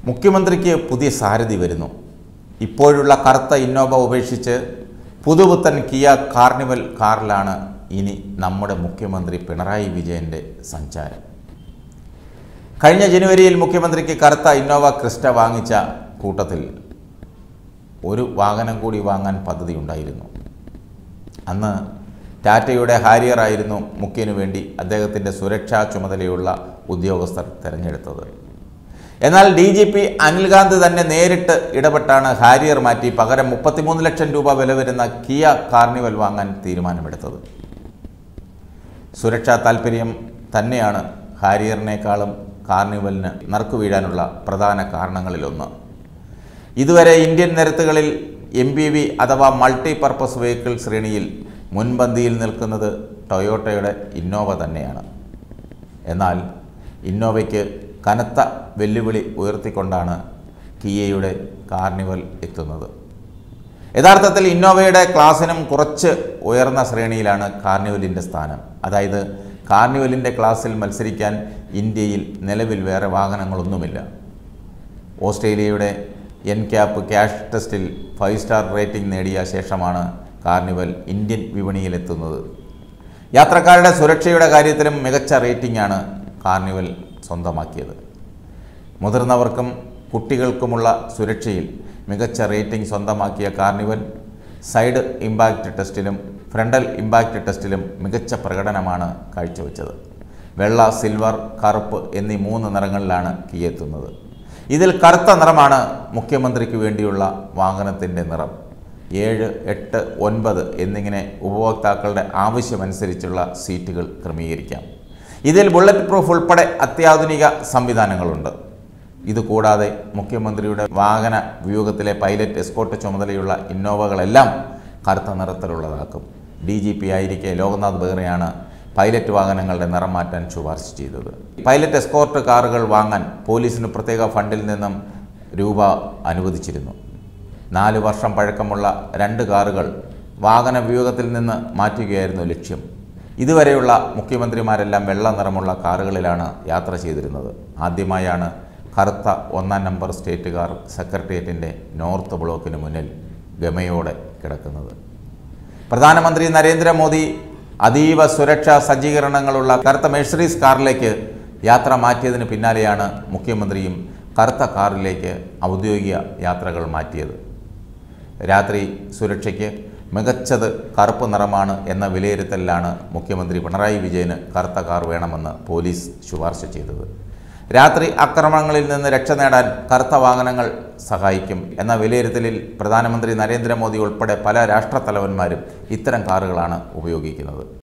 മുഖ്യമന്ത്രിക്ക് പുതിയ സാരഥി വരുന്നു ഇപ്പോഴുള്ള കറുത്ത ഇന്നോവ ഉപേക്ഷിച്ച് പുതുപുത്തൻ കിയ കാർണിവൽ കാറിലാണ് ഇനി നമ്മുടെ മുഖ്യമന്ത്രി പിണറായി വിജയൻ്റെ സഞ്ചാരം കഴിഞ്ഞ ജനുവരിയിൽ മുഖ്യമന്ത്രിക്ക് കറുത്ത ഇന്നോവ ക്രിസ്റ്റ വാങ്ങിച്ച കൂട്ടത്തിൽ ഒരു വാഹനം കൂടി വാങ്ങാൻ പദ്ധതി ഉണ്ടായിരുന്നു അന്ന് ടാറ്റയുടെ ഹാരിയർ ആയിരുന്നു മുഖ്യനു വേണ്ടി അദ്ദേഹത്തിൻ്റെ സുരക്ഷാ ചുമതലയുള്ള ഉദ്യോഗസ്ഥർ തിരഞ്ഞെടുത്തത് എന്നാൽ ഡി ജി പി അനിൽകാന്ത് തന്നെ നേരിട്ട് ഇടപെട്ടാണ് ഹാരിയർ മാറ്റി പകരം മുപ്പത്തിമൂന്ന് ലക്ഷം രൂപ വില വരുന്ന കിയ കാർണിവൽ വാങ്ങാൻ തീരുമാനമെടുത്തത് സുരക്ഷാ താൽപ്പര്യം തന്നെയാണ് ഹാരിയറിനേക്കാളും കാർണിവലിന് നറുക്കു വീഴാനുള്ള പ്രധാന കാരണങ്ങളിലൊന്ന് ഇതുവരെ ഇന്ത്യൻ നിരത്തുകളിൽ എം ബി വി അഥവാ മൾട്ടി പർപ്പസ് വെഹിക്കിൾ ശ്രേണിയിൽ മുൻപന്തിയിൽ നിൽക്കുന്നത് ടൊയോട്ടയുടെ ഇന്നോവ തന്നെയാണ് എന്നാൽ ഇന്നോവയ്ക്ക് കനത്ത വെല്ലുവിളി ഉയർത്തിക്കൊണ്ടാണ് കിയയുടെ കാർണിവൽ എത്തുന്നത് യഥാർത്ഥത്തിൽ ഇന്നോവയുടെ ക്ലാസ്സിനും കുറച്ച് ഉയർന്ന ശ്രേണിയിലാണ് കാർണിവലിൻ്റെ സ്ഥാനം അതായത് കാർണിവലിൻ്റെ ക്ലാസ്സിൽ മത്സരിക്കാൻ ഇന്ത്യയിൽ നിലവിൽ വേറെ വാഹനങ്ങളൊന്നുമില്ല ഓസ്ട്രേലിയയുടെ എൻ ക്യാപ്പ് ക്യാഷ് ടെസ്റ്റിൽ ഫൈവ് സ്റ്റാർ റേറ്റിംഗ് നേടിയ ശേഷമാണ് കാർണിവൽ ഇന്ത്യൻ വിപണിയിലെത്തുന്നത് യാത്രക്കാരുടെ സുരക്ഷയുടെ കാര്യത്തിലും മികച്ച റേറ്റിംഗാണ് കാർണിവൽ സ്വന്തമാക്കിയത് മുതിർന്നവർക്കും കുട്ടികൾക്കുമുള്ള സുരക്ഷയിൽ മികച്ച റേറ്റിംഗ് സ്വന്തമാക്കിയ കാർണിവൽ സൈഡ് ഇമ്പാക്റ്റ് ടെസ്റ്റിലും ഫ്രണ്ടൽ ഇമ്പാക്റ്റ് ടെസ്റ്റിലും മികച്ച പ്രകടനമാണ് കാഴ്ചവെച്ചത് വെള്ള സിൽവർ കറുപ്പ് എന്നീ മൂന്ന് നിറങ്ങളിലാണ് കീയെത്തുന്നത് ഇതിൽ കറുത്ത നിറമാണ് മുഖ്യമന്ത്രിക്ക് വേണ്ടിയുള്ള വാഹനത്തിൻ്റെ നിറം ഏഴ് എട്ട് ഒൻപത് എന്നിങ്ങനെ ഉപഭോക്താക്കളുടെ ആവശ്യമനുസരിച്ചുള്ള സീറ്റുകൾ ക്രമീകരിക്കാം ഇതിൽ ബുള്ളറ്റ് പ്രൂഫ് ഉൾപ്പെടെ അത്യാധുനിക സംവിധാനങ്ങളുണ്ട് ഇതുകൂടാതെ മുഖ്യമന്ത്രിയുടെ വാഹന വ്യൂഹത്തിലെ പൈലറ്റ് എസ്കോട്ട് ചുമതലയുള്ള ഇന്നോവകളെല്ലാം കറുത്ത നിറത്തിലുള്ളതാക്കും ഡി ജി പി ആയിരിക്കെ ലോക്നാഥ് ബെഹ്റയാണ് പൈലറ്റ് വാഹനങ്ങളുടെ നിറം മാറ്റാൻ ശുപാർശ ചെയ്തത് പൈലറ്റ് എസ്കോർട്ട് കാറുകൾ വാങ്ങാൻ പോലീസിന് പ്രത്യേക ഫണ്ടിൽ നിന്നും രൂപ അനുവദിച്ചിരുന്നു നാല് വർഷം പഴക്കമുള്ള രണ്ട് കാറുകൾ വാഹന വ്യൂഹത്തിൽ നിന്ന് മാറ്റുകയായിരുന്നു ലക്ഷ്യം ഇതുവരെയുള്ള മുഖ്യമന്ത്രിമാരെല്ലാം വെള്ള നിറമുള്ള കാറുകളിലാണ് യാത്ര ചെയ്തിരുന്നത് ആദ്യമായാണ് കറുത്ത ഒന്നാം നമ്പർ സ്റ്റേറ്റ് കാർ സെക്രട്ടേറിയറ്റിൻ്റെ നോർത്ത് ബ്ലോക്കിന് മുന്നിൽ ഗമയോടെ കിടക്കുന്നത് പ്രധാനമന്ത്രി നരേന്ദ്രമോദി അതീവ സുരക്ഷാ സജ്ജീകരണങ്ങളുള്ള കറുത്ത മെഴ്സറീസ് കാറിലേക്ക് യാത്ര മാറ്റിയതിന് പിന്നാലെയാണ് മുഖ്യമന്ത്രിയും കറുത്ത കാറിലേക്ക് ഔദ്യോഗിക യാത്രകൾ മാറ്റിയത് രാത്രി സുരക്ഷയ്ക്ക് മികച്ചത് കറുപ്പ് നിറമാണ് എന്ന വിലയിരുത്തലിലാണ് മുഖ്യമന്ത്രി പിണറായി വിജയന് കറുത്ത കാർ വേണമെന്ന് പോലീസ് ശുപാർശ ചെയ്തത് രാത്രി ആക്രമണങ്ങളിൽ നിന്ന് രക്ഷ നേടാൻ കറുത്ത വാഹനങ്ങൾ സഹായിക്കും എന്ന വിലയിരുത്തലിൽ പ്രധാനമന്ത്രി നരേന്ദ്രമോദി ഉൾപ്പെടെ പല രാഷ്ട്രത്തലവന്മാരും ഇത്തരം കാറുകളാണ് ഉപയോഗിക്കുന്നത്